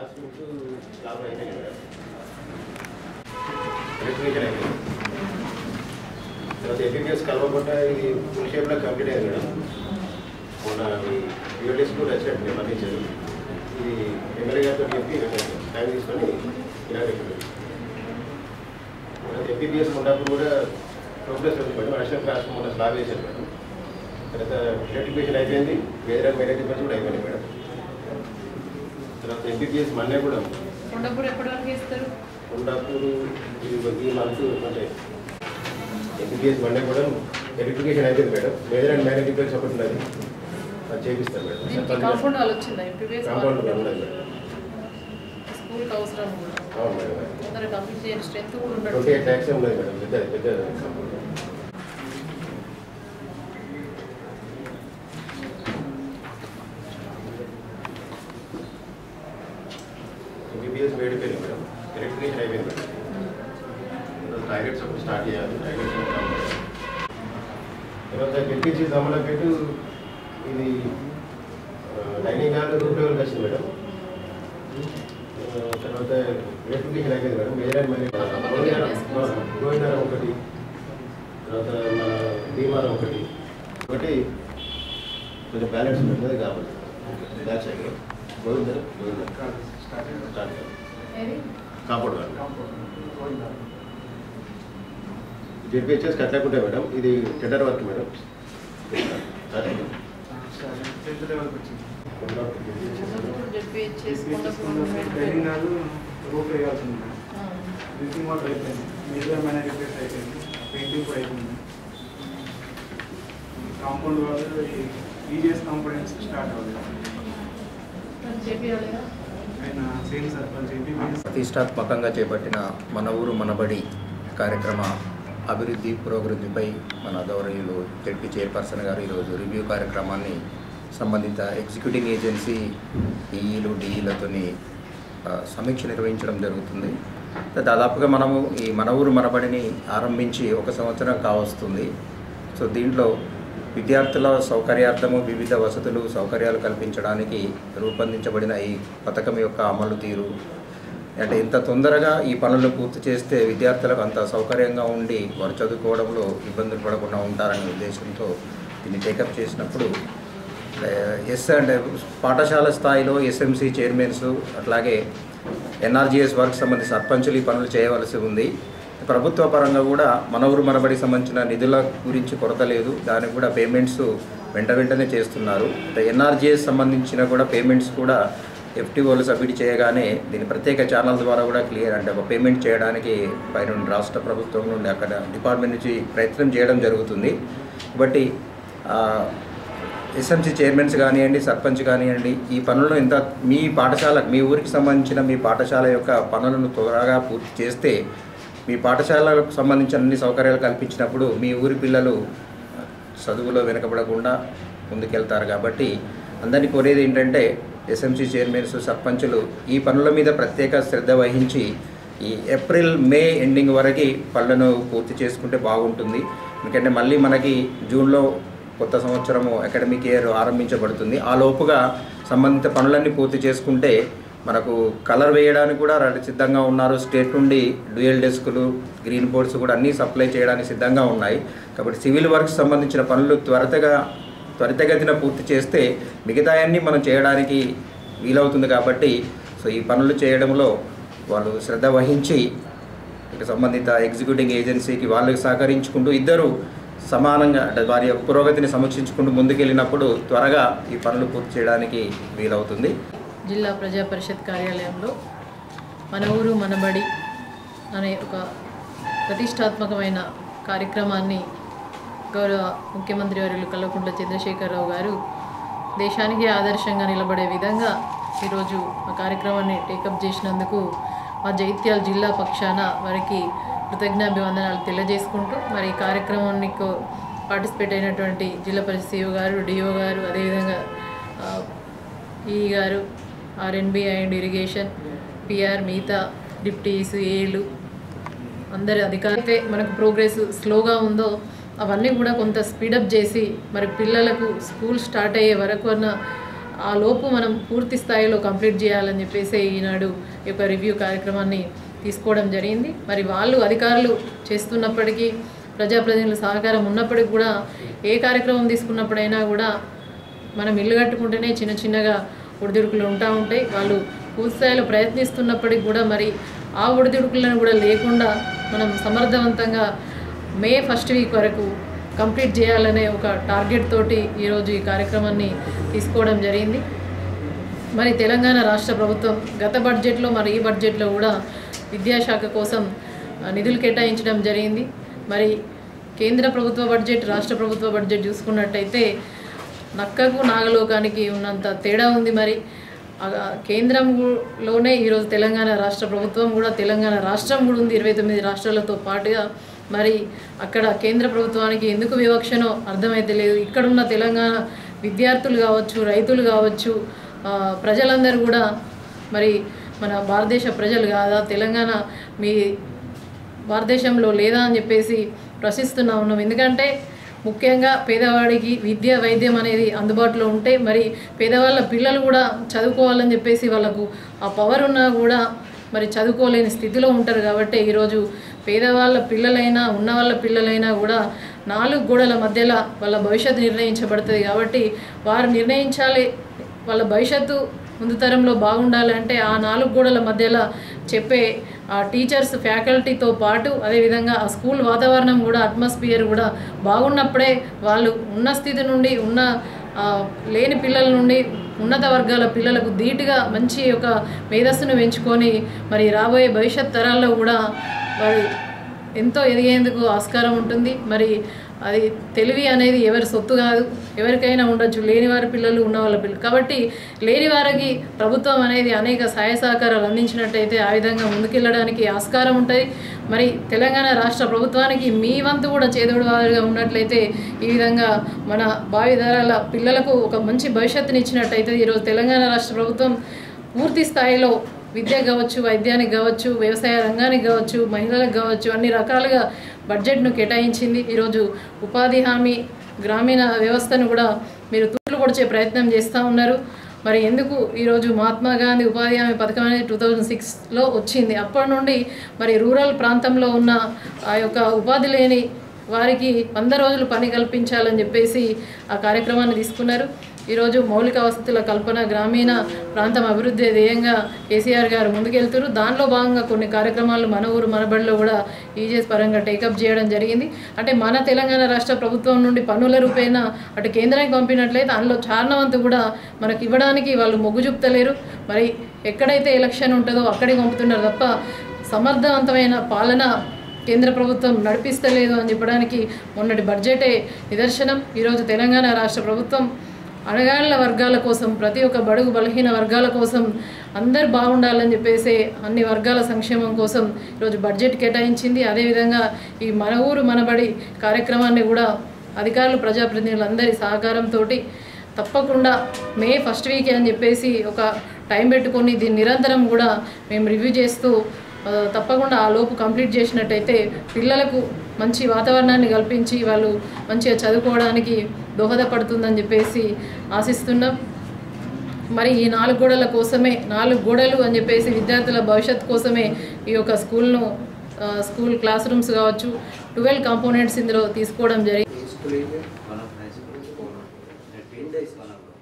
Class rooms slab అయినాయి madam electrical అయిపోయింది తర్వాత ఎంబీబీఎస్ కలవకుండా ఇది ఫుల్ షేప్లో కంప్లీట్ అయింది మేడం మొన్న యూఎల్ఎస్ కూడా వచ్చినట్టు పంపించారు ఇది ఎమ్మెల్యే గారితో చెప్పి టైం తీసుకొని ఇలాగైపోయింది తర్వాత ఎంబీబీఎస్ ఉన్నప్పుడు కూడా ప్రోగ్రెస్ ఉంది మేడం అడిషనల్ క్లాస్ మొన్న స్లాబ్ వేశారు మేడం తర్వాత ఎలక్ట్రిఫికేషన్ అయిపోయింది వేరే మెడికల్ డిపార్ట్మెంట్ కూడా అయిపోయింది మేడం తర్వాత ఎంబీబీఎస్ మన్నే కూడా కొండపూర్ ఎప్పటి వరకు ఇస్తారు ఉన్నప్పుడు ఇది ఈ మంత్ అంటే ఎంబీబీఎస్ వన్ కూడా ఎలక్ట్రిఫికేషన్ అయిపోయింది madam major and minor repairs ఒకటి ఉన్నది అది చేపిస్తాను దీనికి మేడం కాంపౌండ్ వాళ్ళు వచ్చిందా ఎంపీబీఎస్ కాంపౌండ్ కూడా ఉన్నది మేడం స్కూల్కి అవసరం కూడా అవును మేడం తొందరగా కంప్లీట్ చేయని స్ట్రెంత్ కూడా ట్వంటీ ఉండదు ఎయిట్ ల్యాక్స్ ఉన్నది మేడం పెద్ద పెద్ద ఎంబీబీఎస్ వేడిపోయింది మేడం ఎలక్ట్రిఫికేషన్ అయిపోయింది మేడం టాయిలెట్స్ ఒకటి స్టార్ట్ చేయాలి టాయిలెట్స్ తర్వాత ఎల్పిజి దమ్మలపేట ఇది డైనింగ్ హాల్ రూట్ లెవెల్కి వచ్చింది మేడం ఆ, తర్వాత ఎలక్ట్రిఫికేషన్ అయిపోయింది మేడం మేజర్ అండ్ మరి గోవిందరం ఒకటి తర్వాత మన భీమారం ఒకటి ఒకటి కొంచెం బ్యాలెన్స్ ఉంటుంది కావాలి back side Govindaram Govindaram start ఏది కాంపౌండ్ వాళ్ళు జెడ్పిహెచ్ఎస్ కట్టలేకుంటే మేడం ఇది టెండర్ వర్క్ మేడం చెప్పి ట్రైనింగ్ కాదు రూప్ వేయాల్సింది డ్రింకింగ్ వాటర్ అయిపోయింది మేజర్ మైనర్ రిపేర్స్ అయిపోయింది పెయింటింగ్ కూడా అయిపోయింది కాంపౌండ్ వాళ్ళు ఈజిఎస్ కాంపోనెంట్స్ స్టార్ట్ అవ్వాలి చెప్పి ఆయన సేమ్ సార్ వాళ్ళు చెప్పి ప్రతిష్టాత్మకంగా చేపట్టిన మన ఊరు మనబడి కార్యక్రమ అభివృద్ధి పురోగతిపై మన గౌరవీయులు జడ్పీ చైర్పర్సన్ గారు ఈరోజు రివ్యూ కార్యక్రమాన్ని సంబంధిత ఎగ్జిక్యూటింగ్ ఏజెన్సీ ఈఈలు డిఈలతోని ఆ, సమీక్ష నిర్వహించడం జరుగుతుంది దాదాపుగా మనము ఈ మన ఊరు మనబడిని ఆరంభించి ఒక సంవత్సరం కావస్తుంది సో దీంట్లో విద్యార్థుల సౌకర్యార్థము వివిధ వసతులు సౌకర్యాలు కల్పించడానికి రూపొందించబడిన ఈ పథకం యొక్క అమలు తీరు అంటే ఇంత తొందరగా ఈ పనులను పూర్తి చేస్తే విద్యార్థులకు అంత సౌకర్యంగా ఉండి వారు చదువుకోవడంలో ఇబ్బందులు పడకుండా ఉంటారనే ఉద్దేశంతో దీన్ని టేకప్ చేసినప్పుడు ఎస్ అంటే పాఠశాల స్థాయిలో ఎస్ఎంసీ చైర్మన్స్ అట్లాగే ఎన్ఆర్జీఎస్ వర్క్ సంబంధించి సర్పంచులు ఈ పనులు చేయవలసి ఉంది ప్రభుత్వ పరంగా కూడా మన ఊరు మనబడికి సంబంధించిన నిధుల గురించి కొరత లేదు దానికి కూడా పేమెంట్స్ వెంట వెంటనే చేస్తున్నారు ఎన్ఆర్జీఎస్ సంబంధించిన కూడా పేమెంట్స్ కూడా ఎఫ్టీఓలు సబ్మిట్ చేయగానే దీని ప్రత్యేక ఛానల్ ద్వారా కూడా క్లియర్ అంటే ఒక పేమెంట్ చేయడానికి పైన రాష్ట్ర ప్రభుత్వం నుండి అక్కడ డిపార్ట్మెంట్ నుంచి ప్రయత్నం చేయడం జరుగుతుంది కాబట్టి ఆ, ఎస్ఎంసీ చైర్మన్స్ కానివ్వండి సర్పంచ్ కానివ్వండి ఈ పనులను ఇంత మీ పాఠశాల మీ ఊరికి సంబంధించిన మీ పాఠశాల యొక్క పనులను త్వరగా పూర్తి చేస్తే మీ పాఠశాలకు సంబంధించిన అన్ని సౌకర్యాలు కల్పించినప్పుడు మీ ఊరి పిల్లలు చదువులో వెనకబడకుండా ముందుకెళ్తారు కాబట్టి అందరినీ కోరేది ఏంటంటే ఎస్ఎంసీ చైర్మన్స్ సర్పంచులు ఈ పనుల మీద ప్రత్యేక శ్రద్ధ వహించి ఈ ఏప్రిల్ మే ఎండింగ్ వరకు పనులను పూర్తి చేసుకుంటే బాగుంటుంది ఎందుకంటే మళ్ళీ మనకి జూన్లో కొత్త సంవత్సరము అకాడమిక్ ఇయర్ ఆరంభించబడుతుంది ఆ లోపుగా సంబంధిత పనులన్నీ పూర్తి చేసుకుంటే మనకు కలర్ వేయడానికి కూడా రెడీ సిద్ధంగా ఉన్నారు స్టేట్ నుండి డ్యూయల్ డెస్కులు గ్రీన్ బోర్డ్స్ కూడా అన్నీ సప్లై చేయడానికి సిద్ధంగా ఉన్నాయి కాబట్టి సివిల్ వర్క్స్ సంబంధించిన పనులు త్వరితగా త్వరితగతిన పూర్తి చేస్తే మిగతా అన్నీ మనం చేయడానికి వీలవుతుంది కాబట్టి సో ఈ పనులు చేయడంలో వాళ్ళు శ్రద్ధ వహించి ఇక సంబంధిత ఎగ్జిక్యూటింగ్ ఏజెన్సీకి వాళ్ళకి సహకరించుకుంటూ ఇద్దరు సమానంగా అంటే వారి యొక్క పురోగతిని సమీక్షించుకుంటూ ముందుకెళ్ళినప్పుడు త్వరగా ఈ పనులు పూర్తి చేయడానికి వీలవుతుంది జిల్లా ప్రజా పరిషత్ కార్యాలయంలో మన ఊరు మనబడి అనే ఒక ప్రతిష్టాత్మకమైన కార్యక్రమాన్ని గౌరవ ముఖ్యమంత్రి వర్యులు కల్వకుంట్ల చంద్రశేఖరరావు గారు దేశానికి ఆదర్శంగా నిలబడే విధంగా ఈరోజు ఆ కార్యక్రమాన్ని టేకప్ చేసినందుకు మా జైత్యాల జిల్లా పక్షాన వారికి కృతజ్ఞాభివందనాలు తెలియజేసుకుంటూ మరి ఈ కార్యక్రమాన్ని పార్టిసిపేట్ అయినటువంటి జిల్లా పరిషత్ సిఓ గారు డిఓ గారు అదేవిధంగా ఆ, ఈ గారు ఆర్ఎన్బి అండ్ ఇరిగేషన్ పిఆర్ మిగతా డిప్టీస్ ఏలు అందరి అధికారైతే మనకు ప్రోగ్రెస్ స్లోగా ఉందో అవన్నీ కూడా కొంత స్పీడప్ చేసి మరి పిల్లలకు స్కూల్ స్టార్ట్ అయ్యే వరకు అన్న ఆ లోపు మనం పూర్తి స్థాయిలో కంప్లీట్ చేయాలని చెప్పేసి ఈనాడు ఈ యొక్క రివ్యూ కార్యక్రమాన్ని తీసుకోవడం జరిగింది మరి వాళ్ళు అధికారులు చేస్తున్నప్పటికీ ప్రజాప్రతినిధుల సహకారం ఉన్నప్పటికీ కూడా ఏ కార్యక్రమం తీసుకున్నప్పుడైనా కూడా మనం ఇల్లు కట్టుకుంటేనే చిన్న చిన్నగా ఒడిదుడుకులు ఉంటా ఉంటాయి వాళ్ళు పూర్తి స్థాయిలో ప్రయత్నిస్తున్నప్పటికీ కూడా మరి ఆ ఒడిదుడుకులను కూడా లేకుండా మనం సమర్థవంతంగా మే ఫస్ట్ వీక్ వరకు కంప్లీట్ చేయాలనే ఒక టార్గెట్ తోటి ఈరోజు ఈ కార్యక్రమాన్ని తీసుకోవడం జరిగింది మరి తెలంగాణ రాష్ట్ర ప్రభుత్వం గత బడ్జెట్లో మరి ఈ బడ్జెట్లో కూడా విద్యాశాఖ కోసం ఆ, నిధులు కేటాయించడం జరిగింది మరి కేంద్ర ప్రభుత్వ బడ్జెట్ రాష్ట్ర ప్రభుత్వ బడ్జెట్ చూసుకున్నట్టయితే నక్కకు నాగలోకానికి ఉన్నంత తేడా ఉంది మరి ఆ, కేంద్రంలోనే ఈరోజు తెలంగాణ రాష్ట్ర ప్రభుత్వం కూడా తెలంగాణ రాష్ట్రం కూడా ఉంది ఇరవై తొమ్మిది రాష్ట్రాలతో పాటుగా మరి అక్కడ కేంద్ర ప్రభుత్వానికి ఎందుకు వివక్షనో అర్థమైతే లేదు ఇక్కడున్న తెలంగాణ విద్యార్థులు కావచ్చు రైతులు కావచ్చు ఆ, ప్రజలందరూ కూడా మరి మన భారతదేశ ప్రజలు కాదా తెలంగాణ మీ భారతదేశంలో లేదా అని చెప్పేసి ప్రశ్నిస్తున్నా ఉన్నాం ఎందుకంటే ముఖ్యంగా పేదవాడికి విద్య వైద్యం అనేది అందుబాటులో ఉంటే మరి పేదవాళ్ళ పిల్లలు కూడా చదువుకోవాలని చెప్పేసి వాళ్ళకు ఆ పవర్ ఉన్నా కూడా మరి చదువుకోలేని స్థితిలో ఉంటారు కాబట్టి ఈరోజు పేదవాళ్ళ పిల్లలైనా ఉన్న వాళ్ళ పిల్లలైనా కూడా నాలుగు గోడల మధ్యలో వాళ్ళ భవిష్యత్తు నిర్ణయించబడుతుంది కాబట్టి వారు నిర్ణయించాలి వాళ్ళ భవిష్యత్తు ముందు తరంలో బాగుండాలి అంటే ఆ నాలుగు గోడల మధ్యలో చెప్పే ఆ టీచర్స్ ఫ్యాకల్టీతో పాటు అదేవిధంగా ఆ స్కూల్ వాతావరణం కూడా అట్మాస్ఫియర్ కూడా బాగున్నప్పుడే వాళ్ళు ఉన్న స్థితి నుండి ఉన్న ఆ, లేని పిల్లల నుండి ఉన్నత వర్గాల పిల్లలకు ధీటుగా మంచి ఒక మేధస్సును పెంచుకొని మరి రాబోయే భవిష్యత్ తరాల్లో కూడా మరి ఎంతో ఎదిగేందుకు ఆస్కారం ఉంటుంది మరి అది తెలివి అనేది ఎవరి సొత్తు కాదు ఎవరికైనా ఉండొచ్చు లేని వారి పిల్లలు ఉన్న వాళ్ళ పిల్లలు కాబట్టి లేని వారికి ప్రభుత్వం అనేది అనేక సహాయ సహకారాలు అందించినట్టయితే ఆ విధంగా ముందుకెళ్ళడానికి ఆస్కారం ఉంటుంది మరి తెలంగాణ రాష్ట్ర ప్రభుత్వానికి మీ వంతు కూడా చేదోడు వారుగా ఉన్నట్లయితే ఈ విధంగా మన భావితరాల పిల్లలకు ఒక మంచి భవిష్యత్తుని ఇచ్చినట్టయితే ఈరోజు తెలంగాణ రాష్ట్ర ప్రభుత్వం పూర్తి స్థాయిలో విద్య కావచ్చు వైద్యానికి కావచ్చు వ్యవసాయ రంగానికి కావచ్చు మహిళలకు కావచ్చు అన్ని రకాలుగా బడ్జెట్ను కేటాయించింది ఈరోజు ఉపాధి హామీ గ్రామీణ వ్యవస్థను కూడా మీరు తూట్లు పొడిచే ప్రయత్నం చేస్తూ ఉన్నారు మరి ఎందుకు ఈరోజు మహాత్మా గాంధీ ఉపాధి హామీ పథకం అనేది టూ థౌజండ్ సిక్స్లో వచ్చింది అప్పటి నుండి మరి రూరల్ ప్రాంతంలో ఉన్న ఆ యొక్క ఉపాధి లేని వారికి వంద రోజులు పని కల్పించాలని చెప్పేసి ఆ కార్యక్రమాన్ని తీసుకున్నారు ఈరోజు మౌలిక వసతుల కల్పన గ్రామీణ ప్రాంతం అభివృద్ధి ధ్యేయంగా కేసీఆర్ గారు ముందుకెళ్తారు దానిలో భాగంగా కొన్ని కార్యక్రమాలు మన ఊరు మన బడిలో కూడా ఈజీఎస్ పరంగా టేకప్ చేయడం జరిగింది అంటే మన తెలంగాణ రాష్ట్ర ప్రభుత్వం నుండి పన్నుల రూపేణ అటు కేంద్రానికి పంపినట్లయితే అందులో చారణవంతు కూడా మనకి ఇవ్వడానికి వాళ్ళు మొగ్గు చూపుతలేరు మరి ఎక్కడైతే ఎలక్షన్ ఉంటుందో అక్కడికి పంపుతున్నారు తప్ప సమర్థవంతమైన పాలన కేంద్ర ప్రభుత్వం నడిపిస్తలేదు అని చెప్పడానికి మొన్నటి బడ్జెటే నిదర్శనం ఈరోజు తెలంగాణ రాష్ట్ర ప్రభుత్వం అణగాళ్ళ వర్గాల కోసం ప్రతి ఒక్క బడుగు బలహీన వర్గాల కోసం అందరు బాగుండాలని చెప్పేసి అన్ని వర్గాల సంక్షేమం కోసం ఈరోజు బడ్జెట్ కేటాయించింది అదేవిధంగా ఈ మన ఊరు మనబడి కార్యక్రమాన్ని కూడా అధికారులు ప్రజాప్రతినిధులందరి సహకారంతో తప్పకుండా మే ఫస్ట్ వీక్ అని చెప్పేసి ఒక టైం పెట్టుకొని దీన్ని నిరంతరం కూడా మేము రివ్యూ చేస్తూ ఆ, తప్పకుండా ఆ లోపు కంప్లీట్ చేసినట్టయితే పిల్లలకు మంచి వాతావరణాన్ని కల్పించి వాళ్ళు మంచిగా చదువుకోవడానికి దోహదపడుతుందని చెప్పేసి ఆశిస్తున్నాం మరి ఈ నాలుగు గోడల కోసమే నాలుగు గోడలు అని చెప్పేసి విద్యార్థుల భవిష్యత్ కోసమే ఈ యొక్క స్కూల్ను ఆ, స్కూల్ క్లాస్ రూమ్స్ కావచ్చు ట్వెల్వ్ కాంపోనెంట్స్ ఇందులో తీసుకోవడం జరిగింది School is one of high school. That Pinda is one of